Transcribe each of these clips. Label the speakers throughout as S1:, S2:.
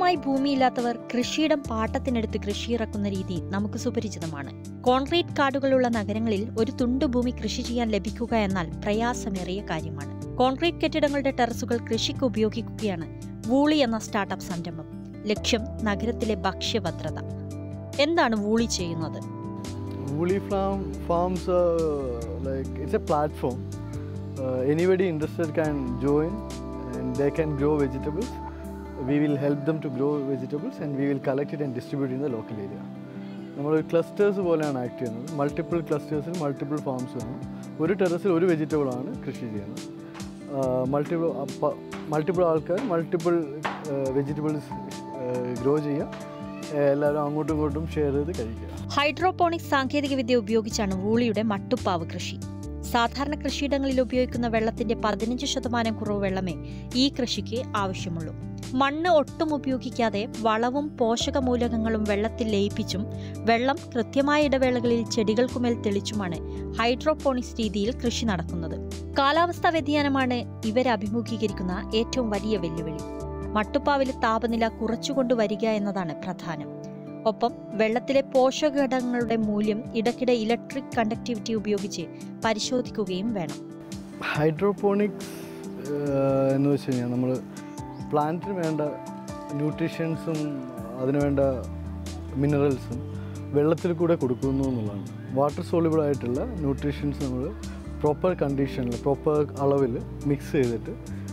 S1: സ്വന്തമായി ഭൂമിയില്ലാത്തവർ കൃഷിയിടം പാട്ടത്തിനെടുത്ത് കൃഷിയിറക്കുന്ന രീതി നമുക്ക് സുപരിചിതമാണ് കോൺക്രീറ്റ് കാടുകളുള്ള നഗരങ്ങളിൽ ഒരു തുണ്ട് ഭൂമി കൃഷി ചെയ്യാൻ ലഭിക്കുക എന്നാൽ പ്രയാസമേറിയ കാര്യമാണ് കോൺക്രീറ്റ് കെട്ടിടങ്ങളുടെ ടെറസുകൾ കൃഷിക്ക് ഉപയോഗിക്കുകയാണ് വൂളി എന്ന സ്റ്റാർട്ടപ്പ് സംരംഭം ലക്ഷ്യം നഗരത്തിലെ ഭക്ഷ്യഭദ്രത എന്താണ് വൂളി ചെയ്യുന്നത്
S2: Woolly farm farms are like it's a platform. Uh, anybody interested can join, and they can grow vegetables. We will help them to grow vegetables, and we will collect it and distribute in the local area. നമ്മൾ clusters പോലെയാണ് act ചെയ്യുന്നത് multiple ക്ലസ്റ്റേഴ്സിൽ multiple farms ആണ് ഒരു ടെറസിൽ ഒരു vegetable ആണ് കൃഷി ചെയ്യുന്നത് മൾട്ടിപ്പിൾ മൾട്ടിപ്പിൾ ആൾക്കാർ മൾട്ടിപ്പിൾ വെജിറ്റബിൾസ് ഗ്രോ ചെയ്യുക എല്ലാവരും അങ്ങോട്ടും ഇങ്ങോട്ടും ഷെയർ ചെയ്ത് കഴിക്കുക
S1: ഹൈഡ്രോപോണിക്സ് സാങ്കേതികവിദ്യ ഉപയോഗിച്ചാണ് വൂളിയുടെ മട്ടുപ്പാവ് കൃഷി സാധാരണ കൃഷിയിടങ്ങളിൽ ഉപയോഗിക്കുന്ന വെള്ളത്തിന്റെ പതിനഞ്ച് ശതമാനം കുറവ് വെള്ളമേ ഈ കൃഷിക്ക് ആവശ്യമുള്ളൂ മണ്ണ് ഒട്ടും ഉപയോഗിക്കാതെ വളവും പോഷകമൂലകങ്ങളും വെള്ളത്തിൽ ലയിപ്പിച്ചും വെള്ളം കൃത്യമായ ഇടവേളകളിൽ ചെടികൾക്കുമേൽ തെളിച്ചുമാണ് ഹൈഡ്രോപോണിക്സ് രീതിയിൽ കൃഷി നടക്കുന്നത് കാലാവസ്ഥാ വ്യതിയാനമാണ് ഇവരെ അഭിമുഖീകരിക്കുന്ന ഏറ്റവും വലിയ വെല്ലുവിളി മട്ടുപ്പാവിലെ താപനില കുറച്ചുകൊണ്ടുവരിക എന്നതാണ് പ്രധാനം ഒപ്പം വെള്ളത്തിലെ പോഷകഘടകങ്ങളുടെ മൂല്യം ഇടയ്ക്കിടെ ഇലക്ട്രിക് കണ്ടക്ടിവിറ്റി ഉപയോഗിച്ച് പരിശോധിക്കുകയും വേണം
S2: ഹൈഡ്രോപോണിക്സ് എന്ന് വെച്ച് കഴിഞ്ഞാൽ നമ്മൾ പ്ലാന്റിന് വേണ്ട ന്യൂട്രീഷ്യൻസും അതിന് വേണ്ട മിനറൽസും വെള്ളത്തിൽ കൂടെ കൊടുക്കുന്നു എന്നുള്ളതാണ് വാട്ടർ സോളിബിൾ ആയിട്ടുള്ള ന്യൂട്രീഷ്യൻസ് നമ്മൾ പ്രോപ്പർ കണ്ടീഷനിൽ പ്രോപ്പർ അളവിൽ മിക്സ് ചെയ്തിട്ട്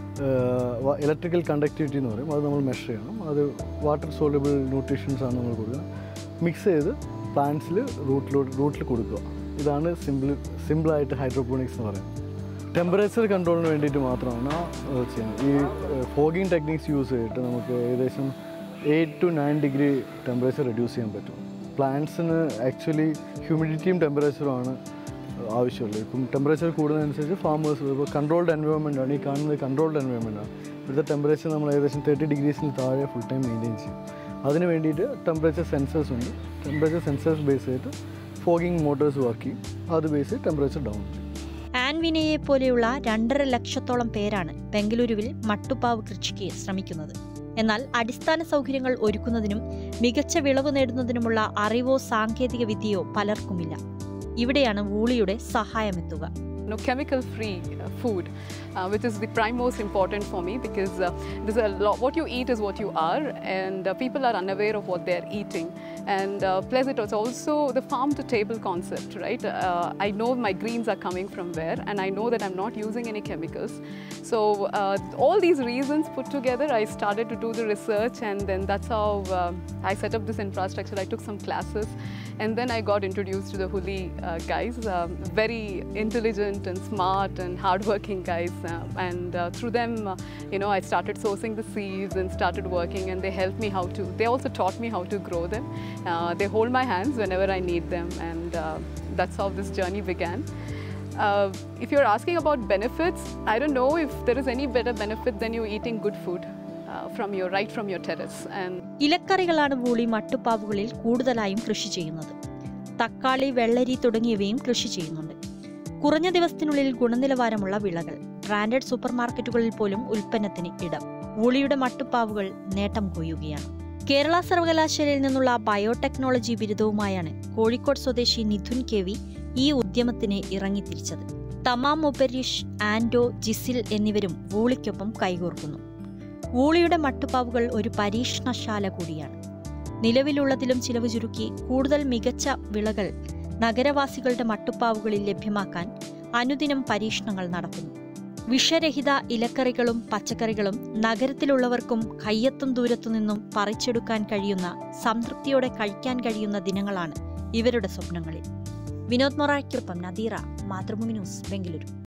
S2: ഇലക്ട്രിക്കൽ കണ്ടക്ടിവിറ്റി എന്ന് പറയും അത് നമ്മൾ മെഷർ ചെയ്യണം അത് വാട്ടർ സോളിബിൾ ന്യൂട്രീഷ്യൻസ് ആണ് നമ്മൾ കൊടുക്കുക മിക്സ് ചെയ്ത് പ്ലാന്റ്സിൽ റൂട്ടിലോട്ട് റൂട്ടിൽ കൊടുക്കുക ഇതാണ് സിമ്പിൾ സിമ്പിളായിട്ട് ഹൈഡ്രോപോണിക്സ് എന്ന് പറയുന്നത് ടെമ്പറേച്ചർ കൺട്രോളിന് വേണ്ടിയിട്ട് മാത്രമാണ് അത് ചെയ്യുന്നത് ഈ ഫോഗിങ് ടെക്നിക്സ് യൂസ് ചെയ്തിട്ട് നമുക്ക് ഏകദേശം eight to nine degree temperature reduce ചെയ്യാൻ പറ്റും പ്ലാന്റ്സിന് ആക്ച്വലി ഹ്യൂമിഡിറ്റിയും ടെമ്പറേച്ചറുമാണ് ആവശ്യമുള്ളത് ഇപ്പം ടെമ്പറേച്ചർ കൂടുന്നതനുസരിച്ച് ഫാമേഴ്സ് ഇപ്പോൾ കൺട്രോൾഡ് എൻവയോൺമെൻ്റ് ആണ് ഈ കാണുന്നത് കൺട്രോൾഡ് എൻവയോൺമെൻ്റ് ആണ് ഇവിടുത്തെ ടെമ്പറേച്ചർ നമ്മൾ ഏകദേശം തേർട്ടി ഡിഗ്രീസിന് താഴെ ഫുൾ ടൈം മെയിൻറ്റെയിൻ ചെയ്യും അതിന് വേണ്ടിയിട്ട് ടെമ്പറേച്ചർ സെൻസേഴ്സ് ഉണ്ട് ടെമ്പറേച്ചർ സെൻസേഴ്സ് ബേസ് ചെയ്തിട്ട് ഫോഗിങ് മോട്ടേഴ്സ് വർക്ക് ചെയ്യും അത് ബേസ് ചെയ്ത് ടെമ്പറേച്ചർ ഡൗൺ ചെയ്യും
S1: ആൻവിനയെ പോലെയുള്ള രണ്ടര ലക്ഷത്തോളം പേരാണ് ബംഗളൂരുവിൽ മട്ടുപ്പാവ് കൃഷിക്ക് ശ്രമിക്കുന്നത് എന്നാൽ അടിസ്ഥാന സൗകര്യങ്ങൾ ഒരുക്കുന്നതിനും മികച്ച വിളവ് നേടുന്നതിനുമുള്ള അറിവോ സാങ്കേതിക വിദ്യയോ പലർക്കുമില്ല ഇവിടെയാണ് വൂളിയുടെ സഹായമെത്തുക
S3: no chemical free uh, food uh, which is the prime most important for me because uh, there's a lot what you eat is what you are and uh, people are unaware of what they're eating and uh, plus it was also the farm to table concept right uh, i know my greens are coming from where and i know that i'm not using any chemicals so uh, all these reasons put together i started to do the research and then that's how uh, i set up this infrastructure i took some classes and then i got introduced to the huli uh, guys um, very intelligent and smart and hardworking guys. Uh, and uh, through them, uh, you know, I started sourcing the seeds and started working, and they helped me how to. They also taught me how to grow them. Uh, they hold my hands whenever I need them, and uh, that's how this journey began. Uh, if you're asking about benefits, I don't know if there is any better benefit than you eating good food uh, from your right from your terrace. And
S1: ഇലക്കറികളാണ് വൂളി മട്ടുപ്പാവുകളിൽ കൂടുതലായും കൃഷി ചെയ്യുന്നത് തക്കാളി വെള്ളരി തുടങ്ങിയവയും കൃഷി ചെയ്യുന്നുണ്ട് കുറഞ്ഞ ദിവസത്തിനുള്ളിൽ ഗുണനിലവാരമുള്ള വിളകൾ ബ്രാൻഡഡ് സൂപ്പർ മാർക്കറ്റുകളിൽ പോലും ഉൽപ്പന്നത്തിന് ഇടം വൂളിയുടെ മട്ടുപ്പാവുകൾ നേട്ടം കൊയ്യുകയാണ് കേരള സർവകലാശാലയിൽ നിന്നുള്ള ബയോടെക്നോളജി ബിരുദവുമായാണ് കോഴിക്കോട് സ്വദേശി നിഥുൻ കെ വി ഈ ഉദ്യമത്തിന് ഇറങ്ങിത്തിരിച്ചത് തമാം മുബരീഷ് ആൻഡോ ജിസിൽ എന്നിവരും വൂളിക്കൊപ്പം കൈകോർക്കുന്നു വൂളിയുടെ മട്ടുപ്പാവുകൾ ഒരു പരീക്ഷണശാല കൂടിയാണ് നിലവിലുള്ളതിലും ചിലവ് ചുരുക്കി കൂടുതൽ മികച്ച വിളകൾ നഗരവാസികളുടെ മട്ടുപ്പാവുകളിൽ ലഭ്യമാക്കാൻ അനുദിനം പരീക്ഷണങ്ങൾ നടക്കുന്നു വിഷരഹിത ഇലക്കറികളും പച്ചക്കറികളും നഗരത്തിലുള്ളവർക്കും കയ്യെത്തും ദൂരത്തു നിന്നും പറിച്ചെടുക്കാൻ കഴിയുന്ന സംതൃപ്തിയോടെ കഴിക്കാൻ കഴിയുന്ന ദിനങ്ങളാണ് ഇവരുടെ സ്വപ്നങ്ങളിൽ വിനോദ് മൊറായ്ക്കൊപ്പം നദീറ മാതൃഭൂമി ന്യൂസ് ബംഗളൂരു